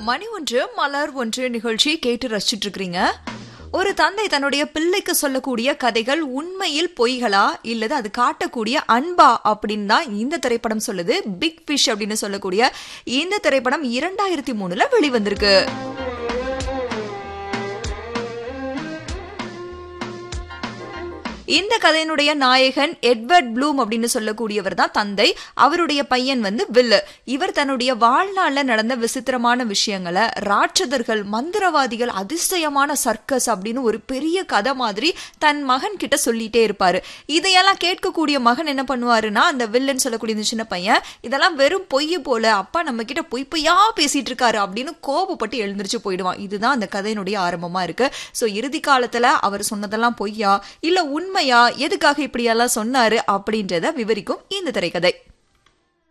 மணி ஒன்று மலர் ஒன்று நிகழ்ச்சி கேட்டு ரசிச்சுட்டு இருக்கிறீங்க ஒரு தந்தை தன்னுடைய பிள்ளைக்கு சொல்லக்கூடிய கதைகள் உண்மையில் பொய்களா இல்லது அது காட்டக்கூடிய அன்பா அப்படின்னு தான் இந்த திரைப்படம் சொல்லுது பிக் ஃபிஷ் அப்படின்னு சொல்லக்கூடிய இந்த திரைப்படம் இரண்டாயிரத்தி மூணுல வெளிவந்திருக்கு இந்த கதையினுடைய நாயகன் எட்வர்ட் ப்ளூம் அப்படின்னு சொல்லக்கூடியவர் தான் தந்தை அவருடைய பையன் வந்து வில்லு இவர் தன்னுடைய வாழ்நாள்ல நடந்த விசித்திரமான விஷயங்களை ராட்சதர்கள் மந்திரவாதிகள் அதிசயமான சர்க்கஸ் அப்படின்னு ஒரு பெரிய கதை மாதிரி தன் மகன் கிட்ட சொல்லிட்டே இருப்பாரு இதையெல்லாம் கேட்கக்கூடிய மகன் என்ன பண்ணுவாருன்னா அந்த வில்லன் சொல்லக்கூடிய இந்த சின்ன பையன் இதெல்லாம் வெறும் பொய் போல அப்பா நம்ம கிட்ட பொய் பொய்யா பேசிட்டு இருக்காரு அப்படின்னு கோபப்பட்டு எழுந்திருச்சு போயிடுவான் இதுதான் அந்த கதையினுடைய ஆரம்பமா இருக்கு சோ இறுதி காலத்துல அவர் சொன்னதெல்லாம் பொய்யா இல்ல உண்மையா எதுக்காக இப்படியெல்லாம் சொன்னாரு அப்படின்றத விவரிக்கும் இந்த திரைக்கதை